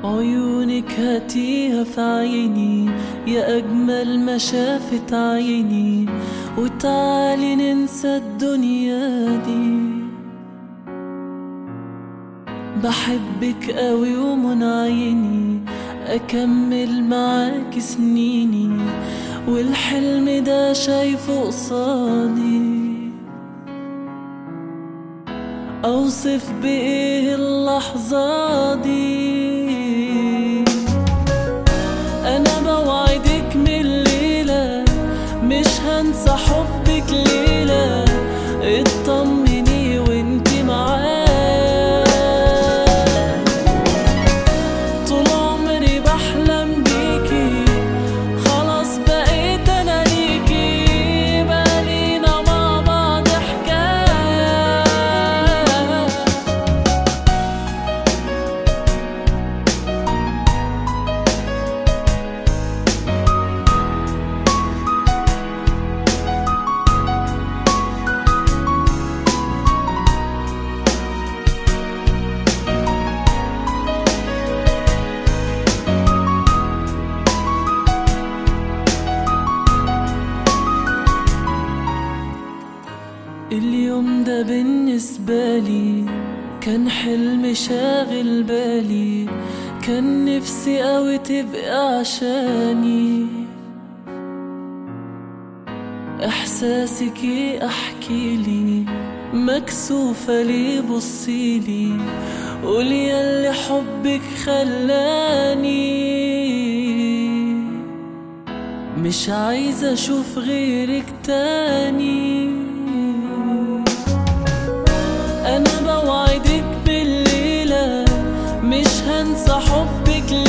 عيونك هاتيها في عيني يا أجمل ما شافت عيني وتعالي ننسى الدنيا دي بحبك قوي ومن عيني أكمل معاك سنيني والحلم ده شايفه قصادي أوصف بإيه اللحظة دي أنا بوعدك من الليلة مش هنسى حبك ليلة اطمني وانتي معايا طول عمري بحلم بيكي خلاص بقيت أنا ليكي بقالينا مع بعض حكاية اليوم ده بالنسبة لي كان حلم شاغل بالي كان نفسي قوي تبقى عشاني احساسك ايه احكي لي مكسوفة ليه بصيلي قولي ياللي حبك خلاني مش عايزة اشوف غيرك تاني انا بوعدك بالليلة مش هنسى حبك